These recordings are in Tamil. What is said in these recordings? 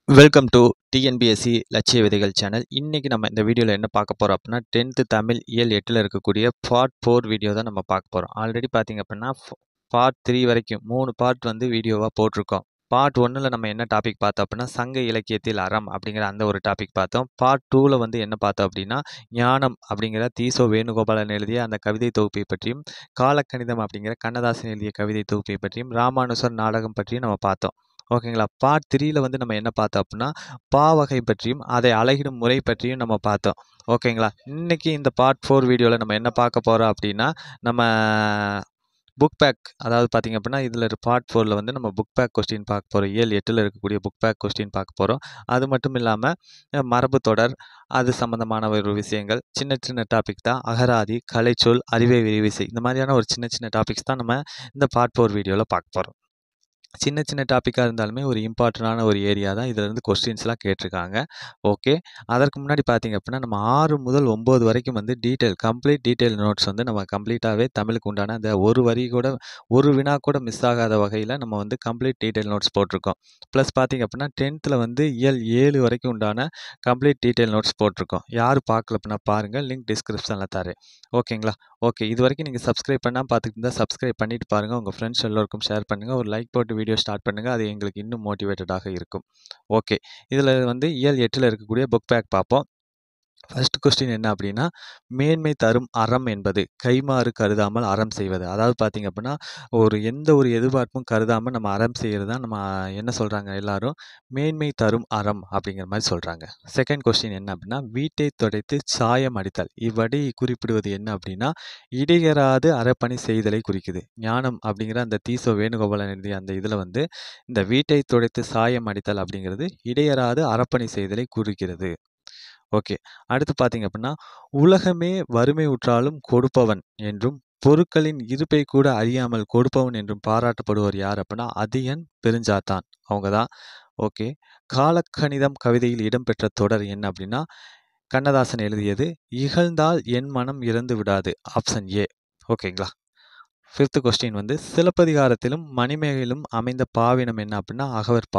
வெல்கம் டு டிஎன்பிஎஸ்சி லட்சிய விதைகள் சேனல் இன்றைக்கி நம்ம இந்த வீடியோவில் என்ன பார்க்க போகிறோம் அப்படின்னா டென்த்து தமிழ் இயல் எட்டில் இருக்கக்கூடிய பார்ட் ஃபோர் வீடியோ தான் நம்ம பார்க்க போகிறோம் ஆல்ரெடி பார்த்தீங்க அப்படின்னா பார்ட் த்ரீ வரைக்கும் மூணு பார்ட் வந்து வீடியோவாக போட்டிருக்கோம் பார்ட் ஒன்றில் நம்ம என்ன டாபிக் பார்த்தோம் அப்படின்னா சங்க இலக்கியத்தில் அறம் அப்படிங்கிற அந்த ஒரு டாபிக் பார்த்தோம் பார்ட் டூவில் வந்து என்ன பார்த்தோம் அப்படின்னா ஞானம் அப்படிங்கிற தீசோ வேணுகோபாலன் எழுதிய அந்த கவிதை தொகுப்பை பற்றியும் காலக்கணிதம் அப்படிங்கிற கண்ணதாசன் எழுதிய கவிதை தொகுப்பை பற்றியும் ராமானுசர் நாடகம் பற்றியும் நம்ம பார்த்தோம் ஓகேங்களா பார்ட் த்ரீல வந்து நம்ம என்ன பார்த்தோம் அப்படின்னா பாவகை பற்றியும் அதை அழகிடும் முறை பற்றியும் நம்ம பார்த்தோம் ஓகேங்களா இன்னைக்கு இந்த பார்ட் ஃபோர் வீடியோவில் நம்ம என்ன பார்க்க போகிறோம் அப்படின்னா நம்ம புக் பேக் அதாவது பார்த்திங்க அப்படின்னா இதில் பார்ட் ஃபோரில் வந்து நம்ம புக் பேக் கொஸ்டின் பார்க்க போகிறோம் ஏழு எட்டில் இருக்கக்கூடிய புக் பேக் கொஸ்டின் பார்க்க போகிறோம் அது மட்டும் இல்லாமல் மரபு தொடர் அது சம்மந்தமான ஒரு விஷயங்கள் சின்ன சின்ன டாபிக் தான் அகராதி கலைச்சொல் அறிவை விரிவிசை இந்த மாதிரியான ஒரு சின்ன சின்ன டாபிக்ஸ் தான் நம்ம இந்த பார்ட் ஃபோர் வீடியோவில் பார்க்க போகிறோம் சின்ன சின்ன டாப்பிக்காக இருந்தாலுமே ஒரு இம்பார்ட்டண்டான ஒரு ஏரியா தான் இதில் இருந்து கொஸ்டின்ஸ்லாம் கேட்டிருக்காங்க ஓகே அதற்கு முன்னாடி பார்த்தீங்க அப்படின்னா நம்ம ஆறு முதல் ஒம்பது வரைக்கும் வந்து டீட்டெயில் கம்ப்ளீட் டீட்டெயில் நோட்ஸ் வந்து நம்ம கம்ப்ளீட்டாகவே தமிழுக்கு உண்டான அந்த ஒரு வரி கூட ஒரு வினா கூட மிஸ் ஆகாத வகையில் நம்ம வந்து கம்ப்ளீட் டீட்டெயில் நோட்ஸ் போட்டிருக்கோம் ப்ளஸ் பார்த்தீங்க அப்படின்னா டென்த்தில் வந்து இயல் ஏழு வரைக்கும் உண்டான கம்ப்ளீட் டீட்டெயில் நோட்ஸ் போட்டிருக்கோம் யார் பார்க்கல அப்படின்னா பாருங்கள் லிங்க் டிஸ்கிரிப்ஷனில் தரேன் ஓகேங்களா ஓகே இது வரைக்கும் நீங்கள் சப்ஸ்கிரைப் பண்ணால் பார்த்துக்கிட்டு இருந்தால் சப்ஸ்கிரைப் பண்ணிட்டு பாருங்கள் உங்கள் ஃப்ரெண்ட்ஸ் எல்லோருக்கும் ஷேர் பண்ணுங்கள் ஒரு லைக் போட்டு வீடியோ ஸ்டார்ட் பண்ணுங்கள் அது எங்களுக்கு இன்னும் மோட்டிவேட்டடாக இருக்கும் ஓகே இதில் வந்து இயல் எட்டில் இருக்கக்கூடிய புக் பேக் பார்ப்போம் ஃபர்ஸ்ட் கொஸ்டின் என்ன அப்படின்னா மேன்மை தரும் அறம் என்பது கைமாறு கருதாமல் அறம் செய்வது அதாவது பார்த்திங்க அப்படின்னா ஒரு எந்த ஒரு எதிர்பார்ப்பும் கருதாமல் நம்ம அறம் செய்கிறது தான் நம்ம என்ன சொல்கிறாங்க எல்லாரும் மேன்மை தரும் அறம் அப்படிங்கிற மாதிரி சொல்கிறாங்க செகண்ட் கொஸ்டின் என்ன அப்படின்னா வீட்டை துடைத்து சாயம் அடித்தல் இவ்வடி குறிப்பிடுவது என்ன அப்படின்னா இடையராது அறப்பணி செய்தலை குறிக்குது ஞானம் அப்படிங்கிற அந்த தீசோ வேணுகோபாலன் எழுதிய அந்த இதில் வந்து இந்த வீட்டை துடைத்து சாயம் அடித்தல் அப்படிங்கிறது இடையராது அறப்பணி செய்தலை குறிக்கிறது ஓகே அடுத்து பார்த்தீங்க அப்படின்னா உலகமே வறுமை உற்றாலும் கொடுப்பவன் என்றும் பொருட்களின் இருப்பை கூட அறியாமல் கொடுப்பவன் என்றும் பாராட்டப்படுவர் யார் அப்படின்னா அதியன் பெருஞ்சாத்தான் அவங்க தான் ஓகே காலக்கணிதம் கவிதையில் இடம்பெற்ற தொடர் என்ன அப்படின்னா கண்ணதாசன் எழுதியது இகழ்ந்தால் என் மனம் இறந்து விடாது ஆப்ஷன் ஏ ஓகேங்களா ஃபிஃப்த் கொஸ்டின் வந்து சிலப்பதிகாரத்திலும் மணிமேகலும் அமைந்த பாவினம் என்ன அப்படின்னா அகவற்பா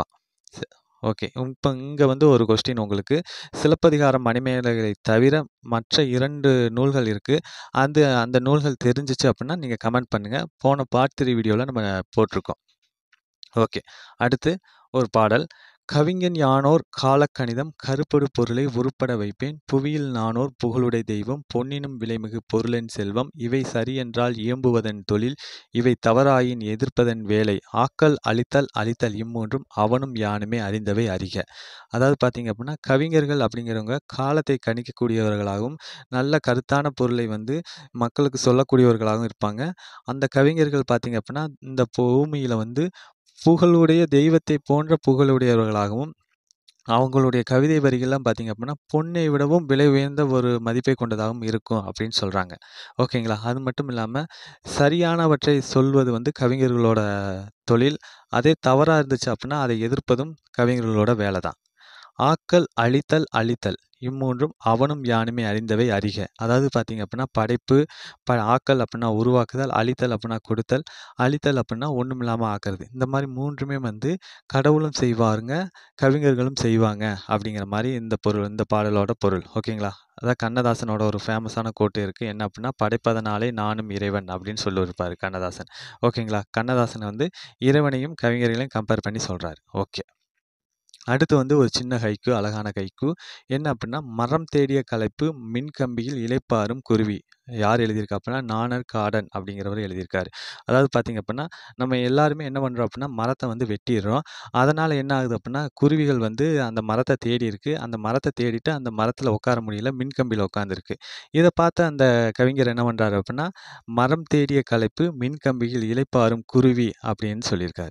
ஓகே இப்போ இங்கே வந்து ஒரு கொஸ்டின் உங்களுக்கு சிலப்பதிகாரம் மணிமேகலை தவிர மற்ற இரண்டு நூல்கள் இருக்குது அந்த அந்த நூல்கள் தெரிஞ்சிச்சு அப்படின்னா நீங்கள் கமெண்ட் பண்ணுங்கள் போன பார்ட் த்ரீ வீடியோவில் நம்ம போட்டிருக்கோம் ஓகே அடுத்து ஒரு பாடல் கவிஞன் யானோர் காலக்கணிதம் கருப்படு பொருளை உருப்பட வைப்பேன் புவியில் நானோர் புகழுடை தெய்வம் பொன்னினும் விலைமிகு பொருளென் செல்வம் இவை சரியென்றால் இயம்புவதன் தொழில் இவை தவறாயின் எதிர்ப்பதன் வேலை ஆக்கல் அழித்தல் அழித்தல் இம்மூன்றும் அவனும் யானுமே அறிந்தவை அறிக அதாவது பார்த்தீங்க அப்படின்னா கவிஞர்கள் அப்படிங்கிறவங்க காலத்தை கணிக்கக்கூடியவர்களாகவும் நல்ல கருத்தான பொருளை வந்து மக்களுக்கு சொல்லக்கூடியவர்களாகவும் இருப்பாங்க அந்த கவிஞர்கள் பார்த்தீங்க அப்படின்னா இந்த பூமியில் வந்து புகழுடைய தெய்வத்தை போன்ற புகழுடையவர்களாகவும் அவங்களுடைய கவிதை வரிகள்லாம் பார்த்திங்க அப்படின்னா பொண்ணை விடவும் விலை உயர்ந்த ஒரு மதிப்பை கொண்டதாகவும் இருக்கும் அப்படின்னு சொல்கிறாங்க ஓகேங்களா அது மட்டும் இல்லாமல் சரியானவற்றை சொல்வது வந்து கவிஞர்களோட தொழில் அதே தவறாக இருந்துச்சு அப்படின்னா அதை எதிர்ப்பதும் கவிஞர்களோட வேலை தான் ஆக்கல் அழித்தல் அழித்தல் இம்மூன்றும் அவனும் யானுமே அறிந்தவை அறிக அதாவது பார்த்தீங்க அப்படின்னா படைப்பு ப ஆக்கல் அப்படின்னா உருவாக்குதல் அழித்தல் அப்படின்னா கொடுத்தல் அழித்தல் அப்படின்னா ஒன்றும் இல்லாமல் ஆக்கிறது இந்த மாதிரி மூன்றுமே வந்து கடவுளும் செய்வாருங்க கவிஞர்களும் செய்வாங்க அப்படிங்கிற மாதிரி இந்த பொருள் இந்த பாடலோட பொருள் ஓகேங்களா அதான் கண்ணதாசனோட ஒரு ஃபேமஸான கோட்டு இருக்குது என்ன அப்படின்னா படைப்பதனாலே நானும் இறைவன் அப்படின்னு சொல்லியிருப்பார் கண்ணதாசன் ஓகேங்களா கண்ணதாசன் வந்து இறைவனையும் கவிஞர்களையும் கம்பேர் பண்ணி சொல்கிறார் ஓகே அடுத்து வந்து ஒரு சின்ன ஹைக்கு அழகான கைக்கு என்ன அப்படின்னா மரம் தேடிய கலைப்பு மின்கம்பியில் இலைப்பாரும் குருவி யார் எழுதியிருக்கா அப்படின்னா நானர் காடன் அப்படிங்கிறவர் எழுதியிருக்காரு அதாவது பார்த்திங்க அப்படின்னா நம்ம எல்லாருமே என்ன பண்ணுறோம் அப்படின்னா மரத்தை வந்து வெட்டிடுறோம் அதனால் என்ன ஆகுது அப்படின்னா குருவிகள் வந்து அந்த மரத்தை தேடி இருக்கு அந்த மரத்தை தேடிட்டு அந்த மரத்தில் உட்கார முடியல மின்கம்பியில் உட்காந்துருக்கு இதை பார்த்து அந்த கவிஞர் என்ன பண்ணுறாரு அப்படின்னா மரம் தேடிய கலைப்பு மின்கம்பியில் இலைப்பாரும் குருவி அப்படின்னு சொல்லியிருக்காரு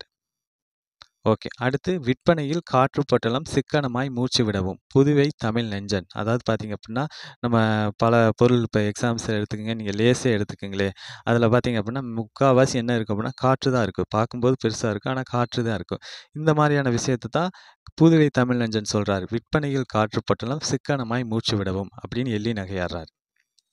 ஓகே அடுத்து விற்பனையில் காற்றுப்பட்டலம் சிக்கனமாய் மூச்சு விடவும் புதுவை தமிழ் நெஞ்சன் அதாவது பார்த்தீங்க அப்படின்னா நம்ம பல பொருள் இப்போ எக்ஸாம்ஸ் எடுத்துக்கோங்க நீங்கள் லேஸே எடுத்துக்கோங்களே அதில் பார்த்தீங்க அப்படின்னா முக்கால்வாசி என்ன இருக்குது அப்படின்னா காற்று தான் இருக்குது பார்க்கும்போது பெருசாக இருக்குது ஆனால் காற்று தான் இருக்கும் இந்த மாதிரியான விஷயத்தை தான் புதுவை தமிழ் நெஞ்சன் சொல்கிறார் விற்பனையில் காற்றுப்பட்டலம் சிக்கனமாய் மூச்சு விடவும் அப்படின்னு எள்ளி நகையாடுறார்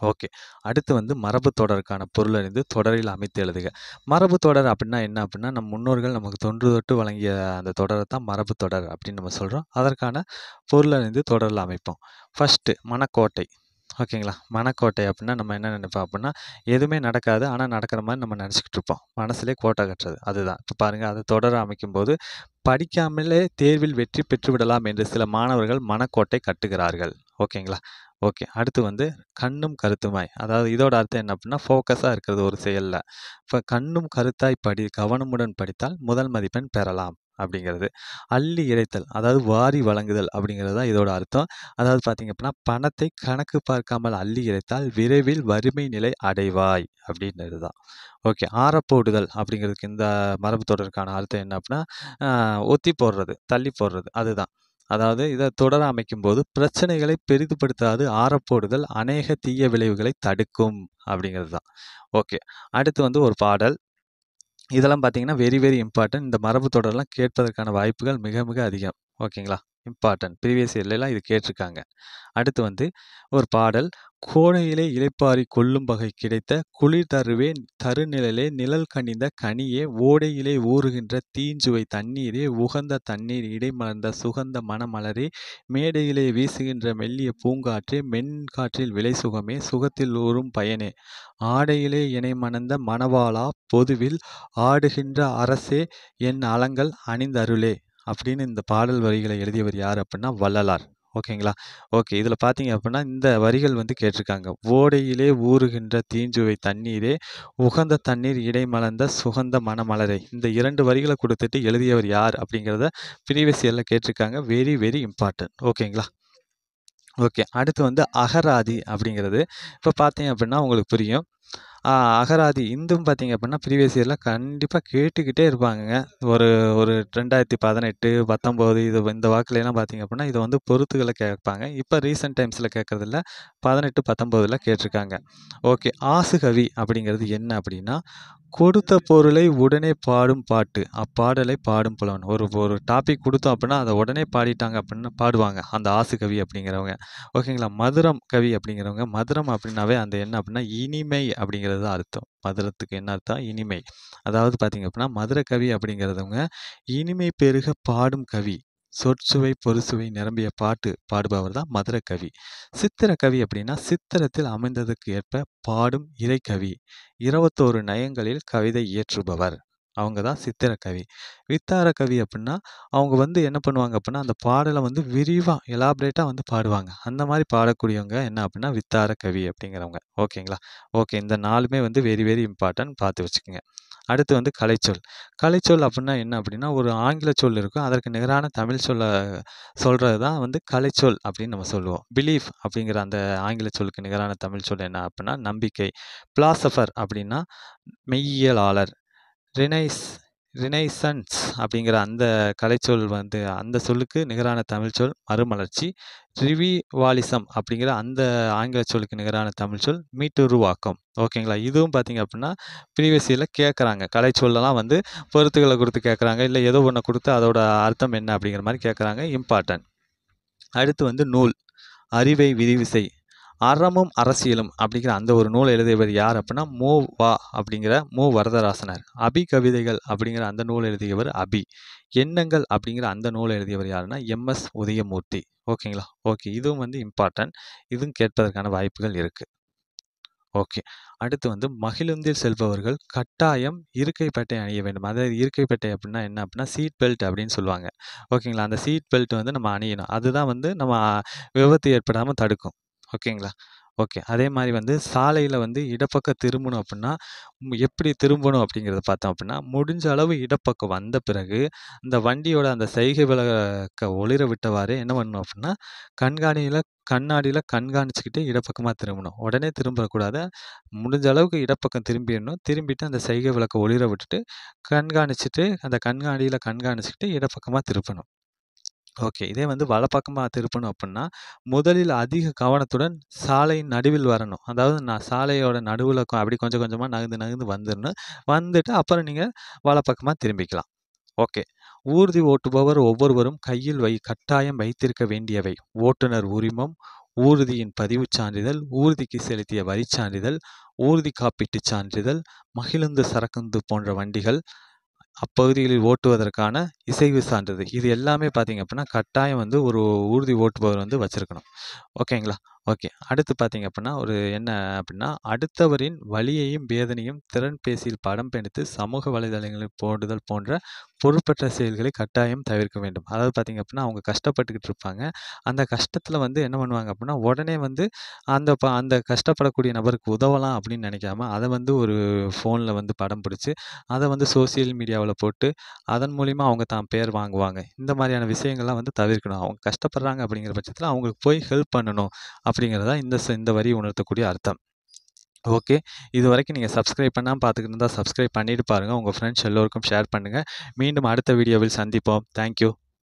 ஓகே. அடுத்து வந்து மரபு தொடருக்கான பொருளறிந்து தொடரில் அமைத்து எழுதுக. மரபு தொடர் அப்டின்னா என்ன அப்டின்னா, நம் முன்னோர்கள் நமக்கு தொன்று தொட்டு வழங்கிய அந்த தொடர தான் மரபு தொடர் அப்டின்னு நம்ம சொல்றோம். அதற்கான பொருளறிந்து தொடர்ல அமைப்போம். ஃபர்ஸ்ட்டு மனக்கோட்டை. ஓகேங்களா? மனக்கோட்டை அப்டின்னா நம்ம என்ன நெனைப்போம் அப்டின்னா, எதுவுமே நடக்காது. ஆனா நடக்கிற மாரி நம்ம நெனச்சுக்கிட்டு இருப்போம். மனசுலயே கோட்டை கட்டுறது. அதுதான். இப்ப பாருங்க அத தொடரா அமைக்கும்போது, படிக்காமலே தேர்வில் வெற்றி பெற்று விடலாம் என்று சில மாணவர்கள் மனக்கோட்டை கட்டுகிறார்கள். ஓகேங்களா? ஓகே. அடுத்து வந்து கண்ணும் கருத்துமாய். அதாவது இதோட அர்த்தம் என்ன அப்டின்னா, ஃபோக்கஸா இருக்கிறது ஒரு செயல்ல. இப்ப கண்ணும் கருத்தாய் படி கவனமுடன் படித்தால் முதல் மதிப்பெண் பெறலாம் அப்டிங்கிறது. அள்ளி இறைத்தல். அதாவது வாரி வழங்குதல் அப்டிங்கிறது தான் இதோட அர்த்தம். அதாவது பார்த்தீங்க அப்டின்னா, பணத்தை கணக்கு பார்க்காமல் அள்ளி இறைத்தால் விரைவில் வறுமை நிலை அடைவாய் அப்டின்றது தான். ஓகே. ஆரப்போடுதல் அப்டிங்கிறதுக்கு இந்த மரபு தொடருக்கான அர்த்தம் என்ன அப்டின்னா, அ ஒத்தி போடுறது, தள்ளி போடுறது. அதுதான். அதாவது இத தொடரா அமைக்கும்போது, பிரச்சனைகளை பெரிதுபடுத்தாது ஆரப்போடுதல் அநேக தீய விளைவுகளை தடுக்கும் அப்டிங்கிறது தான். ஓகே. அடுத்து வந்து ஒரு பாடல். இதெல்லாம் பார்த்தீங்கன்னா, வெரி வெரி இம்பார்ட்டன்ட். இந்த மரபு தொடர்லாம் கேட்பதற்கான வாய்ப்புகள் மிக மிக அதிகம். ஓகேங்களா? இம்பார்ட்டன்ட். ப்ரீவியஸ் இயர்லலாம் இது கேட்டிருக்காங்க. அடுத்து வந்து ஒரு பாடல். கோடையிலே இளைப்பாறி கொள்ளும் வகை கிடைத்த குளிர் தருவேன் தருநிழலே நிழல் கனிந்த கனியே ஓடையிலே ஊறுகின்ற தீஞ்சுவை தண்ணீரே உகந்த தண்ணீர் இடைமலர்ந்த சுகந்த மணமலரே மேடையிலே வீசுகின்ற மெல்லிய பூங்காற்றே மென்காற்றில் விலை சுகமே சுகத்தில் ஊறும் பயனே ஆடையிலே இணை மணந்த மணவாளா பொதுவில் ஆடுகின்ற அரசே என் அலங்கள் அணிந்தருளே அப்படின்னு இந்த பாடல் வரிகளை எழுதியவர் யார் அப்டின்னா வள்ளலார். ஓகேங்களா? ஓகே. இதில பார்த்தீங்க அப்டின்னா, இந்த வரிகள் வந்து கேட்டிருக்காங்க. ஓடையிலே ஊறுகின்ற தீஞ்சுவை தண்ணீரே உகந்த தண்ணீர் இடைமலர்ந்த சுகந்த மணமலரே. இந்த 2 வரிகள குடுத்துட்டு எழுதியவர் யார் அப்டிங்கிறத ப்ரீவியஸ் இயர்ல கேட்டிருக்காங்க. Very very important. ஓகேங்களா? ஓகே. அடுத்து வந்து அகராதி அப்டிங்கிறது. இப்ப பார்த்தீங்க அப்டின்னா உங்களுக்கு புரியும். அ அகராதி இதுவும் பார்த்தீங்க அப்டின்னா, ப்ரீவியஸ் இயர்ல கண்டிப்பா கேட்டுக்கிட்டே இருப்பாங்கங்க. ஒரு ஒரு 2018, 19 இது இந்த வாக்குலலாம் பார்த்தீங்க அப்டின்னா, இத வந்து பொறுத்துகள கேட்பாங்க. இப்ப ரீசென்ட் டைம்ஸ்ல கேட்கறதில்ல. 18, 19ல கேட்டிருக்காங்க. ஓகே. ஆசுகவி அப்டிங்கிறது என்ன அப்டின்னா, கொடுத்த பொருளை உடனே பாடும் பாட்டு. அப்பாடலை பாடும் புலவன். ஒரு ஒரு டாபிக் குடுத்தோம் அப்டின்னா, அத உடனே பாடிட்டாங்க அப்டின்னா பாடுவாங்க. அந்த ஆசுகவி அப்டிங்கிறவங்க. ஓகேங்களா? மதுரம் கவி அப்டிங்கிறவங்க. மதுரம் அப்டின்னாவே அந்த என்ன அப்டின்னா, இனிமை அப்டிங்கிறது தான் அர்த்தம். மதுரத்துக்கு என்ன அர்த்தம்? இனிமை. அதாவது பார்த்தீங்க அப்டின்னா, மதுரகவி அப்டிங்கிறவங்க இனிமை பெருக பாடும் கவி. சொற்சுவை, பொருசுவை நிரம்பிய பாட்டு பாடுபவர் தான் மதுரகவி. சித்திரக்கவி அப்டின்னா, சித்திரத்தில் அமைந்ததற்கு ஏற்ப பாடும் இறைக்கவி. 21 நயங்களில் கவிதை இயற்றுபவர். அவங்க தான் சித்திரக்கவி. வித்தார கவி அப்டின்னா, அவங்க வந்து என்ன பண்ணுவாங்க அப்டின்னா, அந்த பாடல வந்து விரிவா எலாபரேட்டா வந்து பாடுவாங்க. அந்த மாரி பாடக்கூடியவங்க என்ன அப்டின்னா, வித்தார கவி அப்டிங்கிறவங்க. ஓகேங்களா? ஓகே. இந்த 4மே வந்து வெரி வெரி இம்பார்ட்டன்ட். பார்த்து வச்சுக்கங்க. அடுத்து வந்து கலைச்சொல். கலைச்சொல் அப்டின்னா என்ன அப்டின்னா, ஒரு ஆங்கில சொல் இருக்கும். அதற்கு நிகரான தமிழ் சொல்ல சொல்றது தான் வந்து கலைச்சொல் அப்டின்னு நம்ம சொல்லுவோம். பிலீஃப் அப்டிங்கிற அந்த ஆங்கில சொல்லுக்கு நிகரான தமிழ் சொல் என்ன அப்டின்னா, நம்பிக்கை. பிலாசபர் அப்டின்னா, மெய்யியலாளர். ரினைஸ் ரினைசன்ஸ் அப்டிங்கிற அந்த கலைச்சொல் வந்து அந்த சொல்லுக்கு நிகரான தமிழ் சொல் மறுமலர்ச்சி. ரிவிவாலிசம் அப்டிங்கிற அந்த ஆங்கில சொல்லுக்கு நிகரான தமிழ் சொல் மீட்டுருவாக்கம். ஓகேங்களா? இதுவும் பார்த்தீங்க அப்டின்னா, ப்ரீவியஸ் இயர்ல கேட்கறாங்க. கலைச்சொல்லலாம் வந்து பொருத்துகள குடுத்து கேட்கறாங்க. இல்ல ஏதோ ஒண்ண குடுத்து அதோட அர்த்தம் என்ன அப்டிங்கிற மாரி கேட்கறாங்க. இம்பார்ட்டன்ட். அடுத்து வந்து நூல். அறிவை விரிவு செய். அறமும் அரசியலும் அப்டிங்கிற அந்த ஒரு நூல எழுதியவர் யார் அப்டின்னா, மு. வ. அப்டிங்கிற மு. வரதராசனார். அபிகவிதைகள் அப்டிங்கிற அந்த நூல் எழுதியவர் அபி. எண்ணங்கள் அப்டிங்கிற அந்த நூல எழுதியவர் யாருன்னா, எம்.எஸ். உதயமூர்த்தி. ஓகேங்களா? ஓகே. இதுவும் வந்து இம்பார்ட்டன்ட். இதுவும் கேட்பதற்கான வாய்ப்புகள் இருக்கு. ஓகே. அடுத்து வந்து மகிழுந்தில் செல்பவர்கள் கட்டாயம் இருக்கை பட்டை அணிய வேண்டும். அதாவது இருக்கை பட்டை அப்டின்னா என்ன அப்டின்னா, சீட் பெல்ட் அப்டின்னு சொல்லுவாங்க. ஓகேங்களா? அந்த சீட் பெல்ட் வந்து நம்ம அணியணும். அதுதான் வந்து நம்ம விபத்து ஏற்படாம தடுக்கும். ஓகேங்களா? ஓகே. அதே மாரி வந்து சாலையில வந்து இடப்பக்கம் திரும்பணும் அப்டின்னா, எப்டி திரும்பணும் அப்டிங்கிறத பார்த்தோம் அப்டின்னா, முடிஞ்ச அளவு இடப்பக்கம் வந்த பிறகு, இந்த வண்டியோட அந்த சைகை விளக்க ஒளிர விட்டவாறே என்ன பண்ணணும் அப்டின்னா, கண்காணியில கண்ணாடியில கண்காணிச்சுக்கிட்டே இடப்பக்கமா திரும்பணும். உடனே திரும்பக்கூடாது. முடிஞ்ச அளவுக்கு இடப்பக்கம் திரும்பிறணும். திரும்பிட்டு அந்த சைகை விளக்க ஒளிர விட்டுட்டு, கண்காணிச்சுட்டு அந்த கண்ணாடியில கண்காணிச்சுக்கிட்டு இடப்பக்கமா திருப்பணும். ஓகே. இதே வந்து வலப்பக்கமா திருப்பணும் அப்டின்னா, முதலில் அதிக கவனத்துடன் சாலையின் நடுவில் வரணும். அதாவது நான் சாலையோட நடுவுல அப்டி கொஞ்சம் கொஞ்சமா நகர்ந்து நகர்ந்து வந்துரணும். வந்துட்டு அப்புறம் நீங்க வலப்பக்கமா திரும்பிக்கலாம். ஓகே. ஊர்தி ஓட்டுபவர் ஒவ்வொருவரும் கையில் வை கட்டாயம் வைத்திருக்க வேண்டியவை. ஓட்டுநர் உரிமம், ஊர்தியின் பதிவுச் சான்றிதழ் ஊர்திக்கு செலுத்திய வரிச் சான்றிதழ் ஊர்தி காப்பீட்டுச் சான்றிதழ் மகிழுந்து சரக்குந்து போன்ற வண்டிகள் அப்பகுதிகளில் ஓட்டுவதற்கான இசைவு சான்றிதழ் இது எல்லாமே பார்த்தீங்க அப்படின்னா கட்டாயம் வந்து ஒரு ஊர்தி ஓட்டுபவர் வந்து வச்சுருக்கணும் ஓகேங்களா ஓகே அடுத்து பார்த்தீங்க அப்படின்னா ஒரு என்ன அப்படின்னா அடுத்தவரின் வலியையும் வேதனையும் திறன் பேசியில் படம் பிடித்து சமூக வலைதளங்களில் போடுதல் போன்ற பொறுப்பற்ற செயல்களை கட்டாயம் தவிர்க்க வேண்டும் அதாவது பார்த்தீங்க அப்படின்னா அவங்க கஷ்டப்பட்டுக்கிட்டு இருப்பாங்க அந்த கஷ்டத்தில் வந்து என்ன பண்ணுவாங்க அப்படின்னா உடனே வந்து அந்த ப அந்த கஷ்டப்படக்கூடிய நபருக்கு உதவலாம் அப்படின்னு நினைக்காம அதை வந்து ஒரு ஃபோனில் வந்து படம் பிடிச்சி அதை வந்து சோசியல் மீடியாவில் போட்டு அதன் மூலிமா அவங்க தான் பேர் வாங்குவாங்க இந்த மாதிரியான விஷயங்கள்லாம் வந்து தவிர்க்கணும் அவங்க கஷ்டப்படுறாங்க அப்படிங்கிற பட்சத்தில் அவங்களுக்கு போய் ஹெல்ப் பண்ணணும் அப்படிங்கிறதா இந்த ச- இந்த வரி உணர்த்தக்கூடிய அர்த்தம் ஓகே இது வரைக்கும் நீங்கள் சப்ஸ்கிரைப் பண்ணாமல் பார்த்துக்கிட்டு இருந்தால் சப்ஸ்கிரைப் பண்ணிட்டு பாருங்கள் உங்கள் ஃப்ரெண்ட்ஸ் எல்லோருக்கும் ஷேர் பண்ணுங்கள் மீண்டும் அடுத்த வீடியோவில் சந்திப்போம் தேங்க்யூ